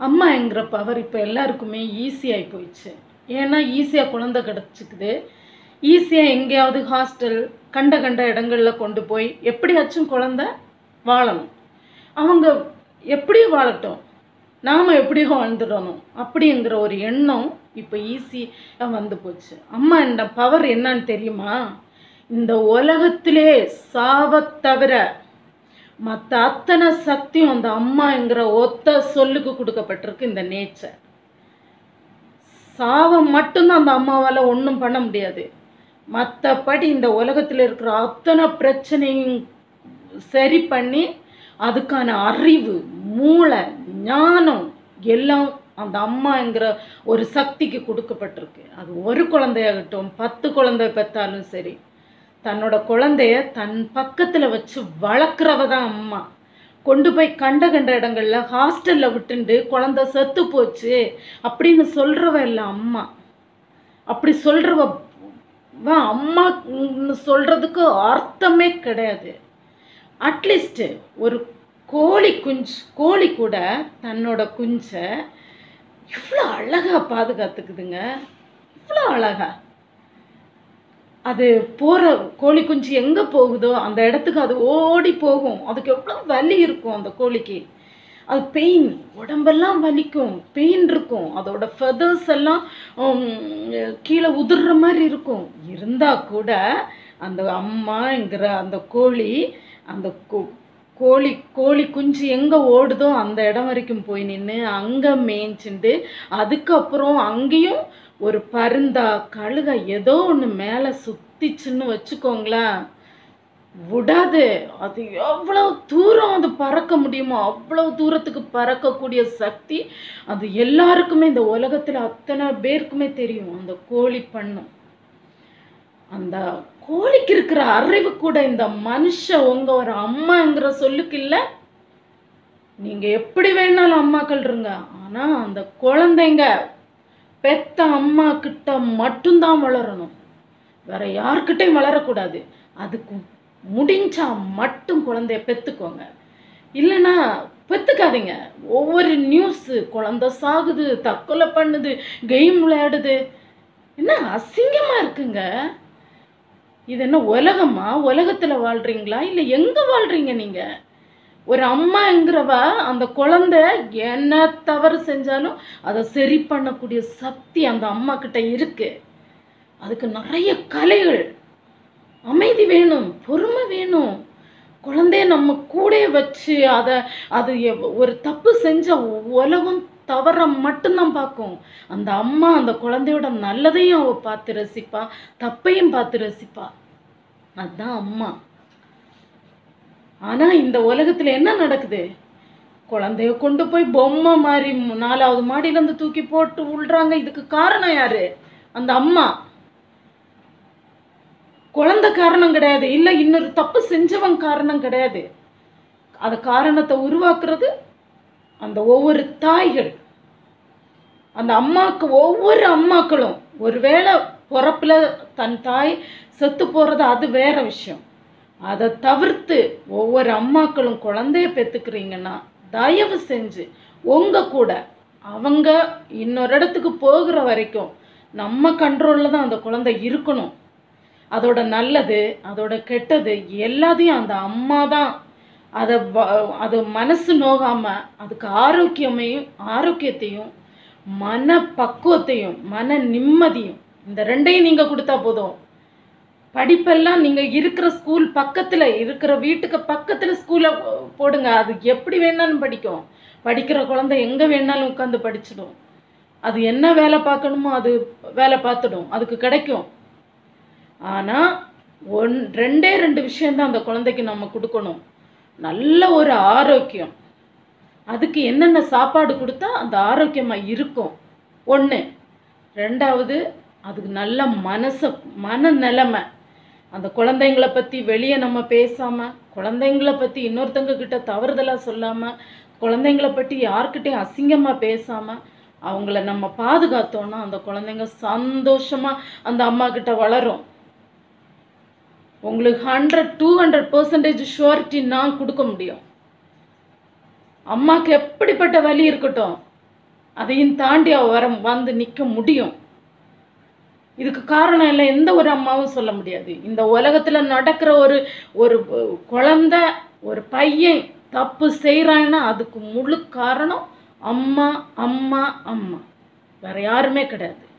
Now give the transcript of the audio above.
அம்மாங்கிற power இப்போ எல்லாருக்குமே ஈஸியாகி போயிடுச்சு ஏன்னா ஈஸியாக குழந்தை கிடச்சிக்குது ஈஸியாக எங்கேயாவது ஹாஸ்டல் கண்ட கண்ட இடங்களில் கொண்டு போய் எப்படியாச்சும் குழந்தை வாழணும் அவங்க எப்படி வாழட்டும் நாம் எப்படி வாழ்ந்துடணும் அப்படிங்கிற ஒரு எண்ணம் இப்போ ஈஸியாக வந்து போச்சு அம்மா இந்த பவர் என்னன்னு தெரியுமா இந்த உலகத்திலே சாவத் தவிர மற்ற அத்தனை சக்தியும் அந்த அம்மாங்கிற ஒத்த சொல்லுக்கு கொடுக்கப்பட்டிருக்கு இந்த நேச்சர் சாவம் மட்டும்தான் அந்த அம்மாவால் ஒன்றும் பண்ண முடியாது மற்றபடி இந்த உலகத்தில் இருக்கிற அத்தனை பிரச்சனையும் சரி பண்ணி அதுக்கான அறிவு மூளை ஞானம் எல்லாம் அந்த அம்மாங்கிற ஒரு சக்திக்கு கொடுக்கப்பட்டிருக்கு அது ஒரு குழந்தையாகட்டும் பத்து குழந்தை பெற்றாலும் சரி தன்னோட குழந்தைய தன் பக்கத்தில் வச்சு வளர்க்குறவ தான் அம்மா கொண்டு போய் கண்ட கண்ட இடங்கள்ல ஹாஸ்டலில் விட்டுண்டு குழந்தை செத்து போச்சு அப்படின்னு சொல்கிறவ இல்லை அம்மா அப்படி சொல்கிறவ அம்மான்னு சொல்கிறதுக்கு அர்த்தமே கிடையாது அட்லீஸ்ட்டு ஒரு கோழி குஞ்சு கோழி கூட தன்னோட குஞ்சை இவ்வளோ அழகாக பாதுகாத்துக்குதுங்க இவ்வளோ அழகா அது போகிற கோழி குஞ்சு எங்கே போகுதோ அந்த இடத்துக்கு அது ஓடி போகும் அதுக்கு எவ்வளோ வலி இருக்கும் அந்த கோழிக்கு அது பெயின் உடம்பெல்லாம் வலிக்கும் பெயின் இருக்கும் அதோட ஃபெதர்ஸ் எல்லாம் உம், கீழே உதிர்ற மாதிரி இருக்கும் இருந்தால் கூட அந்த அம்மாங்கிற அந்த கோழி அந்த கோ- கோழி கோழி குஞ்சு எங்கே ஓடுதோ அந்த இடம் வரைக்கும் போய் நின்று அங்கே மேய்ஞ்சிண்டு அதுக்கப்புறம் அங்கேயும் ஒரு பருந்தா கழுகை ஏதோ ஒன்று மேலே சுத்திச்சுன்னு வச்சுக்கோங்களேன் விடாது அது எவ்வளோ தூரம் அது பறக்க முடியுமோ அவ்வளோ தூரத்துக்கு பறக்கக்கூடிய சக்தி அது எல்லாருக்குமே இந்த உலகத்தில் அத்தனை பேருக்குமே தெரியும் அந்த கோழி பண்ணும் அந்த கோழிக்கு இருக்கிற அறிவு கூட இந்த மனுஷன் உங்க ஒரு அம்மாங்கிற சொல்லுக்கு இல்லை நீங்க எப்படி வேணாலும் அம்மாக்கள் இருங்க ஆனா அந்த குழந்தைங்க பெத்த அம்மா கிட்ட மட்டும்தான் வளரணும் வேற யார்கிட்டையும் வளரக்கூடாது அதுக்கு முடிஞ்சா மட்டும் குழந்தைய பெத்துக்கோங்க இல்லைன்னா பெத்துக்காதீங்க ஒவ்வொரு நியூஸு குழந்தை சாகுது தற்கொலை பண்ணுது கேம் விளையாடுது என்ன அசிங்கமா இருக்குங்க இது என்ன உலகமா உலகத்துல வாழ்றீங்களா இல்ல எங்க வாழ்றீங்க நீங்க ஒரு அம்மாங்கிறவ அந்த குழந்தை என்ன தவறு செஞ்சாலும் அதை சரி பண்ணக்கூடிய சக்தி அந்த அம்மா கிட்ட இருக்கு அதுக்கு நிறைய கலைகள் அமைதி வேணும் பொறுமை வேணும் குழந்தைய நம்ம கூடயே வச்சு அதை அது எவ்- ஒரு தப்பு செஞ்ச உலகம் தவற மட்டும்தான் பார்க்கும் அந்த அம்மா அந்த குழந்தையோட நல்லதையும் அவ பார்த்து ரசிப்பா தப்பையும் பார்த்து ரசிப்பா அதுதான் அம்மா ஆனா இந்த உலகத்துல என்ன நடக்குது குழந்தைய கொண்டு போய் பொம்மை மாதிரி மு- நாலாவது மாடியில இருந்து தூக்கி போட்டு விடுறாங்க இதுக்கு காரணம் யாரு அந்த அம்மா குழந்தை காரணம் கிடையாது இல்ல இன்னொரு தப்பு செஞ்சவன் காரணம் கிடையாது அது காரணத்தை உருவாக்குறது அந்த ஒவ்வொரு தாய்கள் அந்த அம்மாக்கு ஒவ்வொரு அம்மாக்களும் ஒருவேளை பிறப்புல தன் தாய் செத்து போறது அது வேற விஷயம் அதை தவிர்த்து ஒவ்வொரு அம்மாக்களும் குழந்தைய பெத்துக்கிறீங்கன்னா தயவு செஞ்சு உங்க கூட அவங்க இன்னொரு இடத்துக்கு போகிற வரைக்கும் நம்ம கண்ட்ரோல்ல தான் அந்த குழந்தை இருக்கணும் அதோட நல்லது அதோட கெட்டது எல்லாத்தையும் அந்த அம்மா தான் அதை வ- அது மனசு நோகாம அதுக்கு ஆரோக்கியமையும் ஆரோக்கியத்தையும் மன பக்குவத்தையும் மன நிம்மதியும் இந்த ரெண்டையும் நீங்க கொடுத்தா போதும் படிப்பெல்லாம் நீங்க இருக்கிற ஸ்கூல் பக்கத்துல இருக்கிற வீட்டுக்கு பக்கத்துல ஸ்கூல்ல போடுங்க அது எப்படி வேணாலும் படிக்கும் படிக்கிற குழந்தை எங்க வேணாலும் உட்காந்து படிச்சிடும் அது என்ன வேலை பார்க்கணுமோ அது வேலை பார்த்துடும் அதுக்கு கிடைக்கும் ஆனா ஒன் ரெண்டே ரெண்டு விஷயம்தான் அந்த குழந்தைக்கு நம்ம கொடுக்கணும் நல்ல ஒரு ஆரோக்கியம் அதுக்கு என்னென்ன சாப்பாடு கொடுத்தா அந்த ஆரோக்கியமா இருக்கும் ஒன்று ரெண்டாவது அதுக்கு நல்ல மனச மன நிலைமை அந்த குழந்தைங்கள பற்றி வெளியே நம்ம பேசாமல் குழந்தைங்கள பற்றி இன்னொருத்தங்க கிட்ட தவறுதலாக சொல்லாமல் குழந்தைங்கள பற்றி யார்கிட்டயும் அசிங்கமாக பேசாமல் அவங்கள நம்ம பாதுகாத்தோம்னா அந்த குழந்தைங்க சந்தோஷமாக அந்த அம்மா கிட்ட வளரும் உங்களுக்கு hundred to hundred percentage surety நான் கொடுக்க முடியும் அம்மாக்கு எப்படிப்பட்ட வலி இருக்கட்டும் அதையும் தாண்டி அவ வர வந்து நிற்க முடியும் இதுக்கு காரணம் இல்லை எந்த ஒரு அம்மாவும் சொல்ல முடியாது இந்த உலகத்தில் நடக்கிற ஒரு ஒரு குழந்த ஒரு பையன் தப்பு செய்கிறான்னா அதுக்கு முழு காரணம் அம்மா அம்மா அம்மா வேற யாருமே கிடையாது